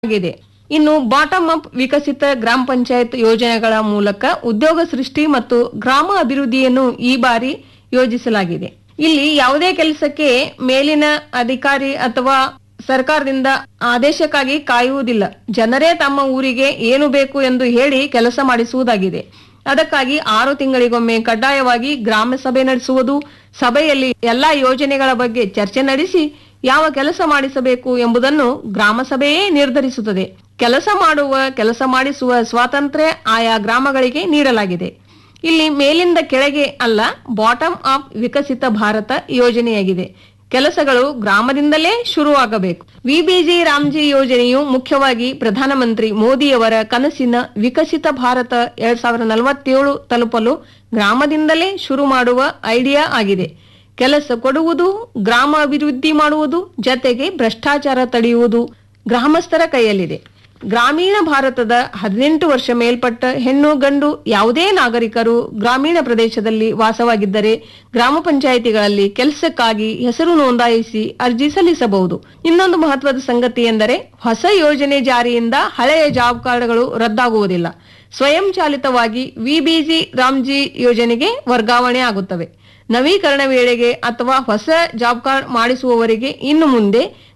ಆಗಿದೆ ಇನ್ನು bottom up ವಿಕಸಿತ ಗ್ರಾಮ ಪಂಚಾಯತ್ ಯೋಜನೆಗಳ ಮೂಲಕ ಉದ್ಯೋಗ ಸೃಷ್ಟಿ ಮತ್ತು ಗ್ರಾಮ ಅಭಿವೃದ್ಧಿಯನ್ನು ಈ ಬಾರಿ ಯೋಜಿಸಲಾಗಿದೆ ಇಲ್ಲಿ ಯಾವುದೇ ಕೆಲಸಕ್ಕೆ ಮೇಲಿನ ಅಧಿಕಾರಿ ಅಥವಾ ಸರ್ಕಾರದಿಂದ ಆದೇಶಕ್ಕಾಗಿ ಕಾಯುವುದಿಲ್ಲ ಜನರೇ ತಮ್ಮ ಊರಿಗೆ ಏನು ಬೇಕು ಎಂದು ಹೇಳಿ ಕೆಲಸ ಮಾಡಿಸುವುದಾಗಿದೆ ಅದಕ್ಕಾಗಿ ಆರು ತಿಂಗಳಿಗೊಮ್ಮೆ ಕಡ್ಡಾಯವಾಗಿ ಗ್ರಾಮ ಸಭೆ ನಡೆಸುವುದು ಸಭೆಯಲ್ಲಿ ಎಲ್ಲಾ ಯೋಜನೆಗಳ ಬಗ್ಗೆ ಚರ್ಚೆ ನಡೆಸಿ ಯಾವ ಕೆಲಸ ಮಾಡಿಸಬೇಕು ಎಂಬುದನ್ನು ಗ್ರಾಮ ಸಭೆಯೇ ನಿರ್ಧರಿಸುತ್ತದೆ ಕೆಲಸ ಮಾಡುವ ಕೆಲಸ ಮಾಡಿಸುವ ಸ್ವಾತಂತ್ರ್ಯ ಆಯಾ ಗ್ರಾಮಗಳಿಗೆ ನೀಡಲಾಗಿದೆ ಇಲ್ಲಿ ಮೇಲಿಂದ ಕೆಳಗೆ ಅಲ್ಲ ಬಾಟಮ್ ಅಪ್ ವಿಕಸಿತ ಭಾರತ ಯೋಜನೆಯಾಗಿದೆ ಕೆಲಸಗಳು ಗ್ರಾಮದಿಂದಲೇ ಶುರುವಾಗಬೇಕು ವಿಬಿಜಿ ರಾಮ್ಜಿ ಯೋಜನೆಯು ಮುಖ್ಯವಾಗಿ ಪ್ರಧಾನಮಂತ್ರಿ ಮೋದಿಯವರ ಕನಸಿನ ವಿಕಸಿತ ಭಾರತ ಎರಡ್ ಸಾವಿರದ ನಲವತ್ತೇಳು ತಲುಪಲು ಗ್ರಾಮದಿಂದಲೇ ಶುರು ಮಾಡುವ ಐಡಿಯಾ ಆಗಿದೆ ಕೆಲಸ ಕೊಡುವುದು ಗ್ರಾಮ ಅಭಿವೃದ್ಧಿ ಮಾಡುವುದು ಜತೆಗೆ ಭ್ರಷ್ಟಾಚಾರ ತಡೆಯುವುದು ಗ್ರಾಮಸ್ಥರ ಕೈಯಲ್ಲಿದೆ ಗ್ರಾಮೀಣ ಭಾರತದ ಹದಿನೆಂಟು ವರ್ಷ ಮೇಲ್ಪಟ್ಟ ಹೆಣ್ಣು ಗಂಡು ಯಾವುದೇ ನಾಗರಿಕರು ಗ್ರಾಮೀಣ ಪ್ರದೇಶದಲ್ಲಿ ವಾಸವಾಗಿದ್ದರೆ ಗ್ರಾಮ ಪಂಚಾಯಿತಿಗಳಲ್ಲಿ ಕೆಲಸಕ್ಕಾಗಿ ಹೆಸರು ನೋಂದಾಯಿಸಿ ಅರ್ಜಿ ಸಲ್ಲಿಸಬಹುದು ಇನ್ನೊಂದು ಮಹತ್ವದ ಸಂಗತಿ ಎಂದರೆ ಹೊಸ ಯೋಜನೆ ಜಾರಿಯಿಂದ ಹಳೆಯ ಜಾಬ್ ಕಾರ್ಡ್ಗಳು ರದ್ದಾಗುವುದಿಲ್ಲ ಸ್ವಯಂ ಚಾಲಿತವಾಗಿ ವಿಬಿಜಿ ರಾಮ್ಜಿ ಯೋಜನೆಗೆ ವರ್ಗಾವಣೆ ಆಗುತ್ತವೆ ನವೀಕರಣ ವೇಳೆಗೆ ಅಥವಾ ಹೊಸ ಜಾಬ್ ಕಾರ್ಡ್ ಮಾಡಿಸುವವರಿಗೆ ಇನ್ನು ಮುಂದೆ